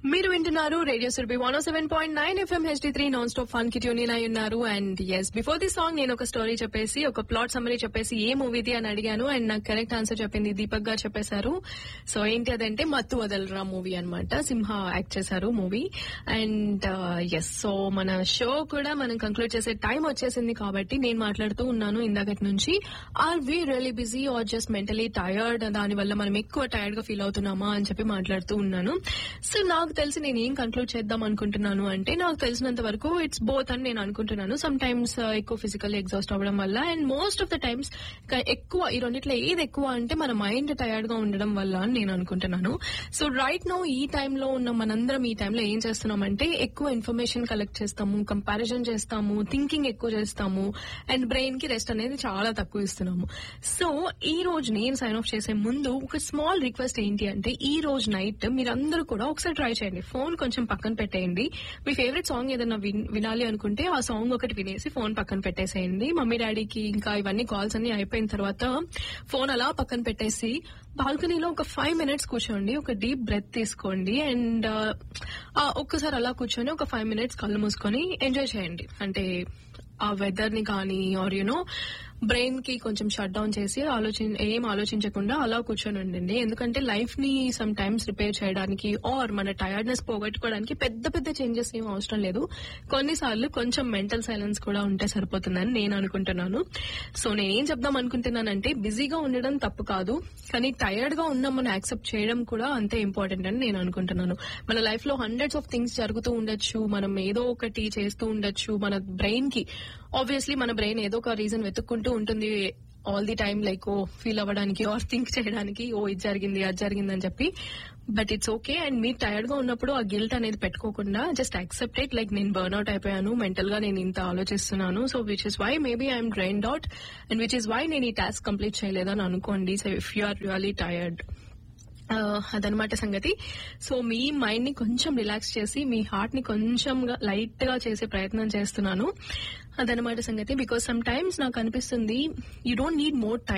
మీరు వింటున్నారు radio Surabhi one seven point nine FM HD three non stop fun కి tune అయి ఉన్నారు and as before the song నేను ఒక స్టోరీ చెప్పేసి ఒక ప్లాట్ సమ్మరీ చెప్పేసి ఏ మూవీది అని అడిగాను అండ్ నాకు కరెక్ట్ ఆన్సర్ చెప్పింది దీపక్ గారు చెప్పేశారు సో ఏంటి అదంటే మత్తు వదలరా మూవీ అన్నమాట సింహ యాక్ట్ చేశారు మూవీ అండ్ ఎస్ సో మన షో కూడా మనం కంక్లూడ్ చేసే టైం వచ్చేసింది కాబట్టి నేను మాట్లాడుతూ ఉన్నాను ఇందాకటి నుంచి are we really busy or just mentally tired దాని వల్ల మనం ఎక్కువ టైర్డ్ గా ఫీల్ అవుతున్నామా అని చెప్పి మాట్లాడుతూ ఉన్నాను సో నాకు తెలిసి నేను ఏం కంక్లూడ్ చేద్దాం అనుకుంటున్నాను అంటే నాకు తెలిసినంత వరకు ఇట్స్ బోత్ అని నేను అనుకుంటున్నాను సమ్ టైమ్స్ ఎక్కువ ఫిజికల్ ఎగ్జాస్ట్ అవ్వడం వల్ల and most of the times ఎక్కువ ఈ రెండిట్లో ఏది ఎక్కువ అంటే మన మైండ్ టైర్డ్ గా ఉండడం వల్ల అని నేను అనుకుంటున్నాను సో రైట్ నో ఈ టైంలో ఉన్న మనందరం ఈ టైంలో ఏం చేస్తున్నామంటే ఎక్కువ ఇన్ఫర్మేషన్ కలెక్ట్ చేస్తాము కంపారిజన్ చేస్తాము థింకింగ్ ఎక్కువ చేస్తాము అండ్ బ్రెయిన్ కి రెస్ట్ అనేది చాలా తక్కువ ఇస్తున్నాము సో ఈ రోజు నేను సైన్ ఆఫ్ చేసే ముందు ఒక స్మాల్ రిక్వెస్ట్ ఏంటి అంటే ఈ రోజు నైట్ మీరందరూ కూడా ఒకసారి ట్రై చేయండి ఫోన్ కొంచెం పక్కన పెట్టేయండి మీ ఫేవరెట్ సాంగ్ ఏదైనా విన్- వినాలి అనుకుంటే ఆ సాంగ్ ఒకటి వినేసి ఫోన్ పక్కన పెట్టేసేయండి మమ్మీ డాడీకి ఇంకా ఇవన్నీ కాల్స్ అన్ని అయిపోయిన తర్వాత ఫోన్ అలా పక్కన పెట్టేసి బాల్కనీలో ఒక ఫైవ్ మినిట్స్ కూర్చోండి ఒక డీప్ బ్రెత్ తీసుకోండి అండ్ ఒక్కసారి అలా కూర్చొని ఒక ఫైవ్ మినిట్స్ కళ్ళు మూసుకొని ఎంజాయ్ చేయండి అంటే ఆ వెదర్ ని కానీ ఆర్ యునో బ్రెయిన్ కి కొంచెం షట్ డౌన్ చేసి ఆలోచి ఏం ఆలోచించకుండా అలా కూర్చొని ఉండండి ఎందుకంటే లైఫ్ ని సమ్ టైమ్స్ రిపేర్ చేయడానికి ఆర్ మన టైర్డ్నెస్ పోగొట్టుకోవడానికి పెద్ద పెద్ద చేంజెస్ ఏం అవసరం లేదు కొన్నిసార్లు కొంచెం మెంటల్ సైలెన్స్ కూడా ఉంటే సరిపోతుందని నేను అనుకుంటున్నాను సో నేను ఏం చెప్దాం అనుకుంటున్నానంటే బిజీగా ఉండడం తప్పు కాదు కానీ టైర్డ్ గా ఉన్నాం మనం యాక్సెప్ట్ చేయడం కూడా అంతే ఇంపార్టెంట్ అని నేను అనుకుంటున్నాను మన లైఫ్ లో హండ్రెడ్స్ ఆఫ్ థింగ్స్ జరుగుతూ ఉండొచ్చు మనం ఏదో ఒకటి చేస్తూ ఉండొచ్చు మన బ్రెయిన్ కి ఆబ్వియస్లీ మన బ్రెయిన్ ఏదో ఒక రీజన్ వెతుక్కుంటూ ఉంటుంది ఆల్ ది టైమ్ లైక్ ఓ ఫీల్ అవ్వడానికి ఆర్ థింక్ చేయడానికి ఓ ఇది జరిగింది అది జరిగింది అని చెప్పి బట్ ఇట్స్ ఓకే అండ్ మీరు టైర్డ్ గా ఉన్నప్పుడు ఆ గిల్ట్ అనేది పెట్టుకోకుండా జస్ట్ యాక్సెప్ట్ ఇట్ లైక్ నేను బర్న్అవుట్ అయిపోయాను మెంటల్ గా నేను ఇంత ఆలోచిస్తున్నాను so which is why maybe I'm drained out and which is why నేను ఈ టాస్క్ కంప్లీట్ చేయలేదని అనుకోండి so if you are really tired ఆ, అదనమాట సంగతి సో మీ మైండ్ ని కొంచెం రిలాక్స్ చేసి మీ హార్ట్ ని కొంచెం లైట్ గా చేసే ప్రయత్నం చేస్తున్నాను అదనమాట సంగతి బికాస్ సమ్ టైమ్స్ నాకు అనిపిస్తుంది you don't need more time